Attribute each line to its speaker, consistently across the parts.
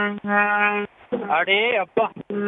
Speaker 1: அடே அப்பா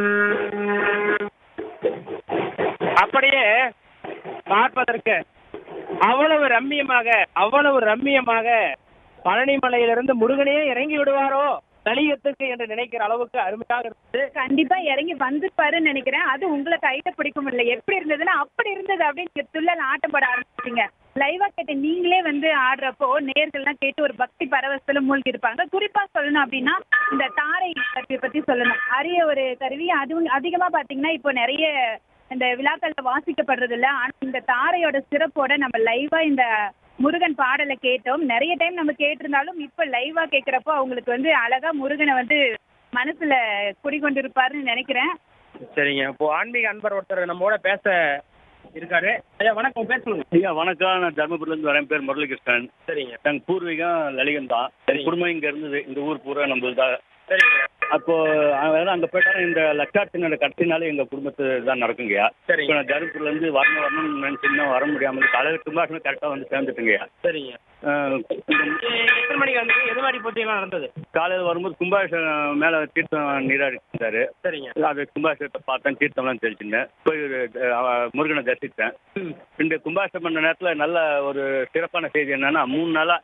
Speaker 1: அப்படியே பார்ப்பதற்கு அவ்வளவு ரம்மியமாக அவ்வளவு ரம்மியமாக பழனிமலையிலிருந்து முருகனே இறங்கி விடுவாரோ தலியத்துக்கு என்று நினைக்கிற அளவுக்கு அருமையாக இருந்தது
Speaker 2: கண்டிப்பா இறங்கி வந்திருப்பாருன்னு நினைக்கிறேன் அது உங்களை கையில பிடிக்க முடியல எப்படி இருந்ததுன்னா அப்படி இருந்தது அப்படின்னு நீங்க துள்ளல் ஆட்டம் போட ஆரம்பிச்சீங்க லைவா கேட்ட நீங்களே வந்து ஆடுறப்போ நேர்கள்லாம் கேட்டு ஒரு பக்தி பரவசத்துல மூழ்கி இருப்பாங்க குறிப்பா சொல்லணும் அப்படின்னா இந்த தாரை கருவியை பத்தி சொல்லணும் அரிய ஒரு கருவி அதுவும் அதிகமா பாத்தீங்கன்னா இப்போ நிறைய இந்த விழாக்கள்ல வாசிக்கப்படுறது இல்ல ஆனா இந்த தாரையோட சிறப்போட நம்ம லைவா இந்த முருகன் பாடலை கேட்டோம் நிறைய டைம் நம்ம கேட்டிருந்தாலும் இப்ப லைவா கேக்குறப்போ அவங்களுக்கு வந்து அழகா முருகனை வந்து மனசுல குடிகொண்டிருப்பாருன்னு நினைக்கிறேன்
Speaker 1: சரிங்க இப்போ ஆன்மீக அன்பர் ஒருத்தர் நம்மோட பேச இருக்காரு ஐயா வணக்கம் பேர் சொல்லுங்க
Speaker 3: ஐயா வணக்கம் நான் தர்மபுரிலேருந்து வரேன் பேர் முரளிகிருஷ்ணன்
Speaker 1: சரிங்க
Speaker 3: எங்கள் பூர்வீகம் லலிகன் தான்
Speaker 1: சரிங்க.
Speaker 3: குடும்பம் இங்கே இருந்தது இந்த ஊர் பூரா நம்மளுக்கு தான்
Speaker 1: சரிங்க
Speaker 3: அப்போ அதாவது அங்கே போயிட்டாலும் இந்த லட்சார்த்தனோட கடைசினாலே எங்கள் குடும்பத்து தான் நடக்குங்கய்யா இப்போ
Speaker 1: சரிங்க
Speaker 3: நான் தருமபுரிலேருந்து வரணும் வரணும்னு நினச்சிங்கன்னா வர முடியாமல் காலையில் கும்பாஷனம் கரெக்டாக வந்து சேர்ந்துட்டுங்கய்யா
Speaker 1: சரிங்க
Speaker 3: அஹ்,
Speaker 1: எத்தனை மணிக்கு வந்து எது மாதிரி பூஜைலாம் நடந்தது
Speaker 3: காலையில் வரும்போது கும்பாபிஷேகம் மேலே தீர்த்தம் நீராடி இருந்தாரு
Speaker 1: சரிங்க
Speaker 3: அது கும்பாபிஷேகத்தை பார்த்தேன் தீர்த்தம்லாம் தெளிச்சிருந்தேன் போய் ஒரு, அஹ், முருகனை தரிசித்தேன் இந்த கும்பாபிஷேகம் பண்ண நேரத்தில் நல்ல ஒரு சிறப்பான செய்தி என்னன்னா மூணு நாளாக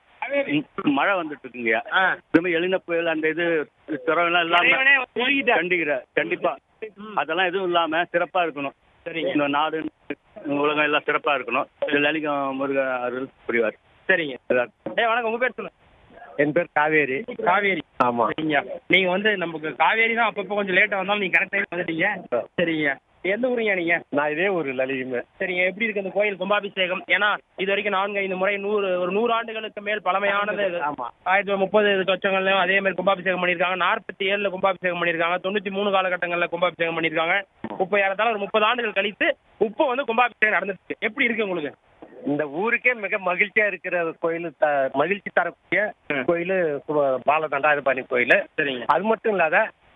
Speaker 3: மழை வந்துட்டு இருக்குங்கய்யா
Speaker 1: ஆ
Speaker 3: திரும்ப எலின புயல் அந்த இது துறவெல்லாம் இல்லாம
Speaker 1: இறைவனே ஒழுகிட்டார்.
Speaker 3: கண்டிக்கிற கண்டிப்பா அதெல்லாம் எதுவும் இல்லாம சிறப்பா இருக்கணும்
Speaker 1: சரிங்க
Speaker 3: இந்த நாடு உலகம் எல்லாம் சிறப்பா இருக்கணும் இது லலிகம் முருக அருள் புரிவார்
Speaker 1: சரிங்க ஏய் வணக்கம் உங்க பேர் சொல்லுங்க
Speaker 4: என் பேர் காவேரி
Speaker 1: காவேரி
Speaker 4: ஆமா
Speaker 1: சரிங்க நீங்க வந்து நமக்கு காவேரி தான் அப்பப்போ கொஞ்சம் லேட்டா வந்தாலும் நீங்க கரெக்ட் டைம் வந்துட்டீங்க சரிங்க எந்த ஊருங்க நீங்க
Speaker 4: நான் இதே ஒரு லலிகமே
Speaker 1: சரிங்க எப்படி இருக்கு இந்த கோயில் கும்பாபிஷேகம் ஏன்னா இது வரைக்கும் நான்கு ஐந்து முறை நூறு ஒரு நூறு ஆண்டுகளுக்கு மேல் பழமையானது இது.
Speaker 4: ஆமா.
Speaker 1: ஆயிரத்தி தொள்ளாயிரத்தி முப்பது சொச்சங்கள்லயும் அதே மாதிரி கும்பாபிஷேகம் பண்ணியிருக்காங்க நாற்பத்தி ஏழுல கும்பாபிஷேகம் பண்ணியிருக்காங்க தொண்ணூத்தி மூணு காலகட்டங்கள்ல கும்பாபிஷேகம் பண்ணியிருக்காங்க இப்போ ஏறத்தாழ ஒரு முப்பது ஆண்டுகள் கழித்து இப்போ வந்து கும்பாபிஷேகம் நடந்துருக்கு எப்படி இருக்கு உங்களுக்கு
Speaker 4: இந்த ஊருக்கே மிக மகிழ்ச்சியா இருக்கிற கோயில் த- மகிழ்ச்சி தரக்கூடிய கோயில் பாலதண்டாயுதபாணி கோயில்
Speaker 1: சரிங்க
Speaker 4: அது மட்டும் இல்லாத